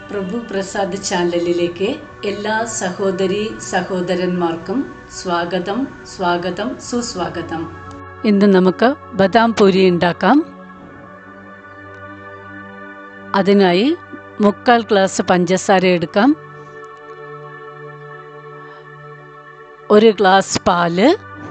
പ്രഭു പ്രസാദ് ചാനലിലേക്ക് എല്ലാ സഹോദരി സഹോദരന്മാർക്കും സ്വാഗതം സ്വാഗതം സുസ്വാഗതം ഇന്ന് നമുക്ക് ബദാം പൂരി ഉണ്ടാക്കാം അതിനായി മുക്കാൽ ഗ്ലാസ് പഞ്ചസാര എടുക്കാം ഒരു ഗ്ലാസ് പാല്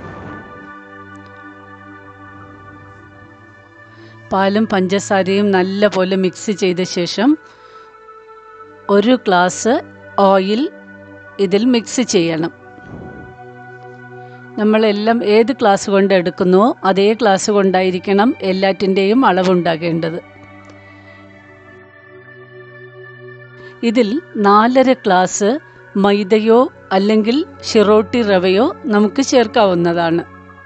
പാലും പഞ്ചസാരയും നല്ലപോലെ മിക്സ് ചെയ്ത ശേഷം ഒരു ഗ്ലാസ് ഓയിൽ ഇതിൽ മിക്സ് ചെയ്യണം നമ്മളെല്ലാം ഏത് ഗ്ലാസ് കൊണ്ട് എടുക്കുന്നുവോ അതേ ഗ്ലാസ് കൊണ്ടായിരിക്കണം എല്ലാറ്റിൻ്റെയും അളവുണ്ടാകേണ്ടത് ഇതിൽ നാലര ഗ്ലാസ് മൈദയോ അല്ലെങ്കിൽ ഷിറോട്ടി റവയോ നമുക്ക് ചേർക്കാവുന്നതാണ്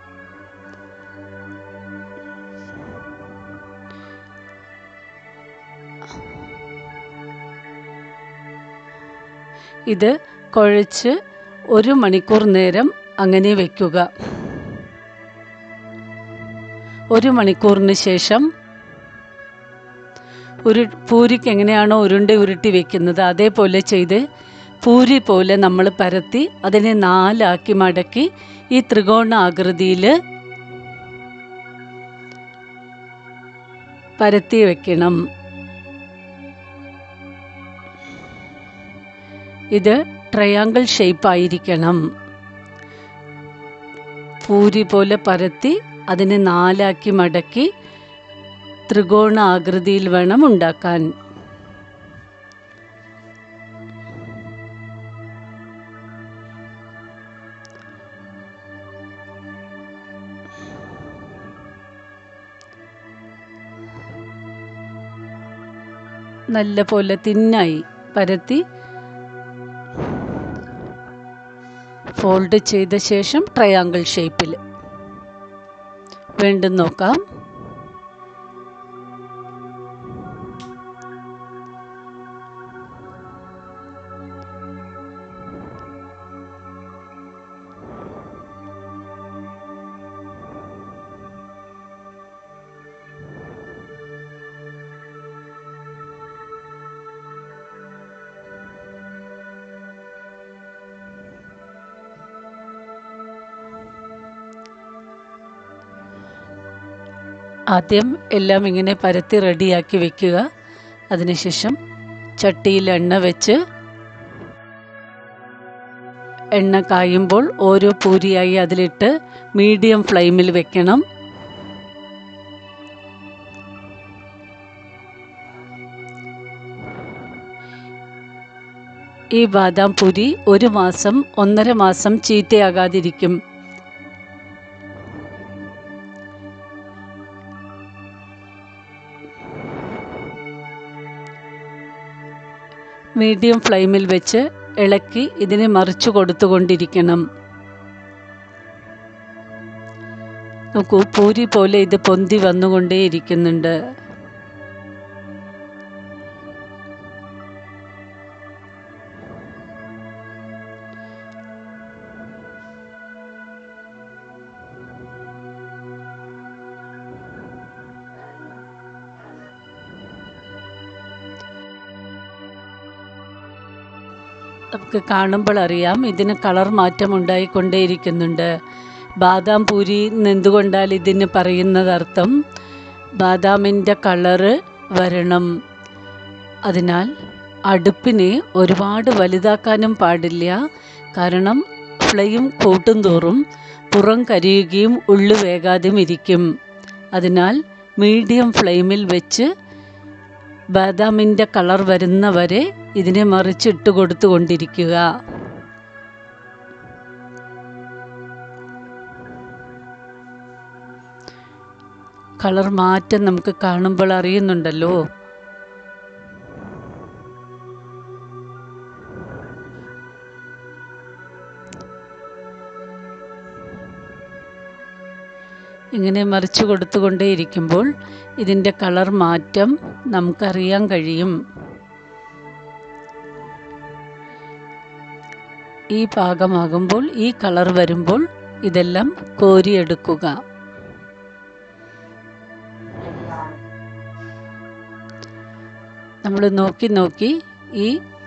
ഇത് കുഴച്ച് ഒരു മണിക്കൂർ നേരം അങ്ങനെ വയ്ക്കുക ഒരു മണിക്കൂറിന് ശേഷം ഉരു പൂരിക്ക് എങ്ങനെയാണോ ഉരുണ്ട ഉരുട്ടി വെക്കുന്നത് അതേപോലെ ചെയ്ത് പൂരി പോലെ നമ്മൾ പരത്തി അതിനെ നാലാക്കി മടക്കി ഈ ത്രികോണ ആകൃതിയിൽ പരത്തി വെക്കണം ഇത് ട്രയാങ്കിൾ ഷേപ്പ് ആയിരിക്കണം പൂരി പോലെ പരത്തി അതിനെ നാലാക്കി മടക്കി ത്രികോണ ആകൃതിയിൽ വേണം ഉണ്ടാക്കാൻ നല്ല പോലെ തിന്നായി പരത്തി ഫോൾഡ് ചെയ്ത ശേഷം ട്രയാങ്കിൾ ഷേപ്പിൽ വീണ്ടും നോക്കാം ആദ്യം എല്ലാം ഇങ്ങനെ പരത്തി റെഡിയാക്കി വെക്കുക അതിനുശേഷം ചട്ടിയിൽ എണ്ണ വെച്ച് എണ്ണ കായുമ്പോൾ ഓരോ പൂരിയായി അതിലിട്ട് മീഡിയം ഫ്ലെയിമിൽ വെക്കണം ഈ ബാദാം പൂരി ഒരു മാസം ഒന്നര മാസം ചീത്തയാകാതിരിക്കും മീഡിയം ഫ്ലെയിമിൽ വെച്ച് ഇളക്കി ഇതിനെ മറിച്ചു കൊടുത്തുകൊണ്ടിരിക്കണം നോക്കൂ പൂരി പോലെ ഇത് പൊന്തി വന്നുകൊണ്ടേയിരിക്കുന്നുണ്ട് നമുക്ക് കാണുമ്പോൾ അറിയാം ഇതിന് കളർ മാറ്റം ഉണ്ടായിക്കൊണ്ടേയിരിക്കുന്നുണ്ട് ബാദാം പൂരി എന്തുകൊണ്ടാൽ ഇതിന് പറയുന്നത് അർത്ഥം ബാദാമിൻ്റെ കളറ് വരണം അതിനാൽ അടുപ്പിനെ ഒരുപാട് വലുതാക്കാനും പാടില്ല കാരണം ഫ്ലെയിം കൂട്ടും തോറും പുറം കരിയുകയും ഉള്ളു വേകാതെയും ഇരിക്കും അതിനാൽ മീഡിയം ഫ്ലെയിമിൽ വെച്ച് ബാദാമിൻ്റെ കളർ വരുന്നവരെ ഇതിനെ മറിച്ചിട്ട് കൊടുത്തുകൊണ്ടിരിക്കുക കളർ മാറ്റം നമുക്ക് കാണുമ്പോൾ അറിയുന്നുണ്ടല്ലോ ഇങ്ങനെ മറിച്ച് കൊടുത്തുകൊണ്ടേയിരിക്കുമ്പോൾ ഇതിൻ്റെ കളർ മാറ്റം നമുക്കറിയാൻ കഴിയും ഈ പാകമാകുമ്പോൾ ഈ കളർ വരുമ്പോൾ ഇതെല്ലാം കോരിയെടുക്കുക നമ്മൾ നോക്കി നോക്കി ഈ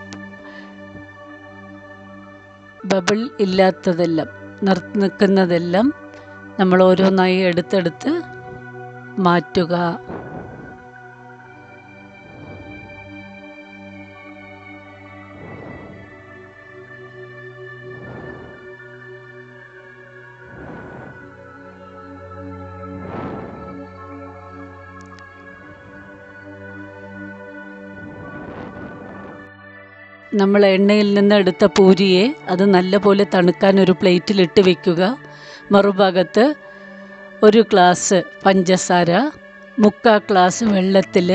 ബബിൾ ഇല്ലാത്തതെല്ലാം നിർ നിൽക്കുന്നതെല്ലാം നമ്മൾ ഓരോന്നായി എടുത്തെടുത്ത് മാറ്റുക നമ്മൾ എണ്ണയിൽ നിന്ന് എടുത്ത പൂരിയെ അത് നല്ലപോലെ തണുക്കാൻ ഒരു പ്ലേറ്റിലിട്ട് വെക്കുക മറുഭാഗത്ത് ഒരു ഗ്ലാസ് പഞ്ചസാര മുക്കാൽ ഗ്ലാസ് വെള്ളത്തിൽ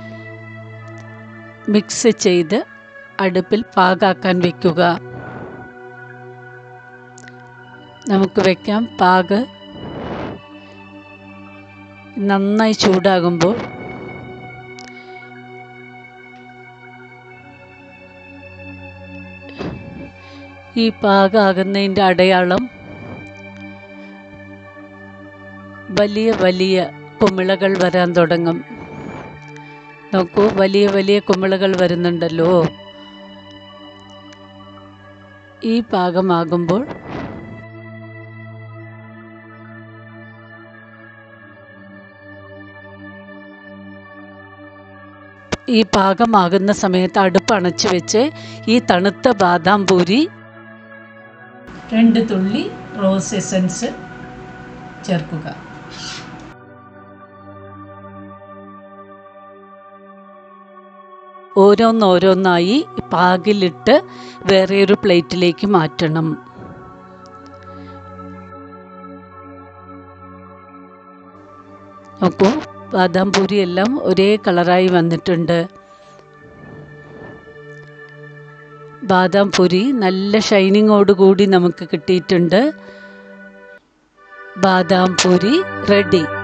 മിക്സ് ചെയ്ത് അടുപ്പിൽ പാകാക്കാൻ വെക്കുക നമുക്ക് വെക്കാം പാക് നന്നായി ചൂടാകുമ്പോൾ ഈ പാകാകുന്നതിൻ്റെ അടയാളം വലിയ വലിയ കുമിളകൾ വരാൻ തുടങ്ങും നോക്കൂ വലിയ വലിയ കുമിളകൾ വരുന്നുണ്ടല്ലോ ഈ പാകമാകുമ്പോൾ ഈ പാകമാകുന്ന സമയത്ത് അടുപ്പ് അണച്ചു വെച്ച് ഈ തണുത്ത ബാദാം പൂരി രണ്ട് തുള്ളി റോസ് എസൻസ് ചേർക്കുക ഓരോന്നോരോന്നായി പാകിലിട്ട് വേറെ ഒരു പ്ലേറ്റിലേക്ക് മാറ്റണം നോക്കൂ ബാദാം പൂരി എല്ലാം ഒരേ കളറായി വന്നിട്ടുണ്ട് ബാദാം പൂരി നല്ല ഷൈനിങ്ങോട് കൂടി നമുക്ക് കിട്ടിയിട്ടുണ്ട് ബാദാം പൂരി റെഡി